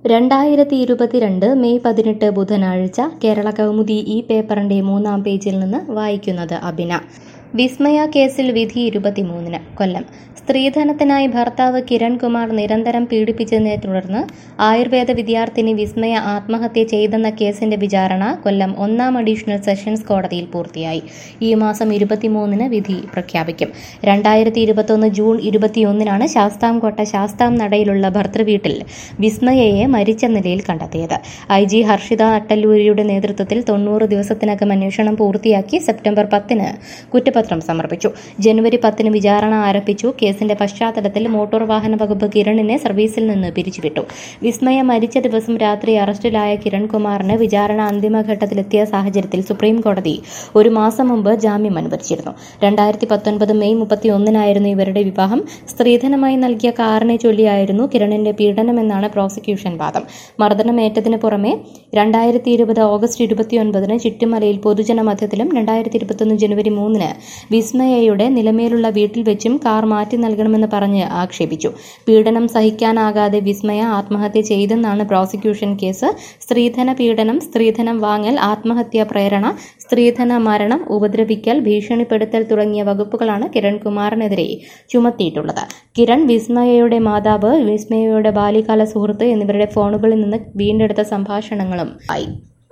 രണ്ടായിരത്തി ഇരുപത്തിരണ്ട് മെയ് പതിനെട്ട് ബുധനാഴ്ച കേരള കൗമുദി ഈ പേപ്പറിന്റെ മൂന്നാം പേജിൽ നിന്ന് വായിക്കുന്നത് അബിന വിസ്മയ കേസിൽ വിധി ഇരുപത്തിമൂന്നിന് കൊല്ലം സ്ത്രീധനത്തിനായി ഭർത്താവ് കിരൺകുമാർ നിരന്തരം പീഡിപ്പിച്ചതിനെ തുടർന്ന് ആയുർവേദ വിദ്യാർത്ഥിനി വിസ്മയ ആത്മഹത്യ ചെയ്തെന്ന കേസിന്റെ വിചാരണ കൊല്ലം ഒന്നാം അഡീഷണൽ സെഷൻസ് കോടതിയിൽ പൂർത്തിയായി ഈ മാസം ഇരുപത്തിമൂന്നിന് വിധി പ്രഖ്യാപിക്കും രണ്ടായിരത്തി ഇരുപത്തൊന്ന് ജൂൺ ഇരുപത്തിയൊന്നിനാണ് ശാസ്താംകോട്ട ശാസ്താം നടയിലുള്ള ഭർത്തൃവീട്ടിൽ വിസ്മയയെ മരിച്ച നിലയിൽ കണ്ടെത്തിയത് ഐ ജി ഹർഷിത അട്ടല്ലൂരിയുടെ നേതൃത്വത്തിൽ തൊണ്ണൂറ് ദിവസത്തിനകം അന്വേഷണം പൂർത്തിയാക്കി സെപ്റ്റംബർ പത്തിന് കുറ്റപത്രം സമർപ്പിച്ചു ജനുവരി പത്തിന് വിചാരണ ആരംഭിച്ചു കേസിന്റെ പശ്ചാത്തലത്തിൽ മോട്ടോർ വാഹന വകുപ്പ് കിരണിനെ സർവീസിൽ നിന്ന് പിരിച്ചുവിട്ടു വിസ്മയ മരിച്ച ദിവസം രാത്രി അറസ്റ്റിലായ കിരൺകുമാറിന് വിചാരണ അന്തിമഘട്ടത്തിലെത്തിയ സാഹചര്യത്തിൽ സുപ്രീം കോടതി ഒരു മാസം മുമ്പ് ജാമ്യം അനുവദിച്ചിരുന്നു രണ്ടായിരത്തി പത്തൊൻപത് മെയ് മുപ്പത്തിയൊന്നിനായിരുന്നു ഇവരുടെ വിവാഹം സ്ത്രീധനമായി നൽകിയ കാറിനെ ചൊല്ലിയായിരുന്നു കിരണിന്റെ പീഡനമെന്നാണ് പ്രോസിക്യൂഷൻ വാദം മർദ്ദനമേറ്റതിന് പുറമെ രണ്ടായിരത്തി ഇരുപത് ഓഗസ്റ്റ് ഇരുപത്തിയൊൻപതിന് ചുറ്റുമലയിൽ പൊതുജന മധ്യത്തിലും രണ്ടായിരത്തി ഇരുപത്തൊന്ന് ജനുവരി മൂന്നിന് വിസ്മയയുടെ നിലമേലുള്ള വീട്ടിൽ വെച്ചും കാർ മാറ്റി നൽകണമെന്ന് പറഞ്ഞ് ആക്ഷേപിച്ചു പീഡനം സഹിക്കാനാകാതെ വിസ്മയ ആത്മഹത്യ ചെയ്തെന്നാണ് പ്രോസിക്യൂഷൻ കേസ് സ്ത്രീധന പീഡനം സ്ത്രീധനം വാങ്ങൽ ആത്മഹത്യാ പ്രേരണ സ്ത്രീധന മരണം ഉപദ്രവിക്കൽ ഭീഷണിപ്പെടുത്തൽ തുടങ്ങിയ വകുപ്പുകളാണ് കിരൺകുമാറിനെതിരെ ചുമത്തിയിട്ടുള്ളത് കിരൺ വിസ്മയയുടെ മാതാവ് വിസ്മയയുടെ ബാല്യകാല സുഹൃത്ത് എന്നിവരുടെ ഫോണുകളിൽ നിന്ന് വീണ്ടെടുത്ത സംഭാഷണങ്ങളും ആയി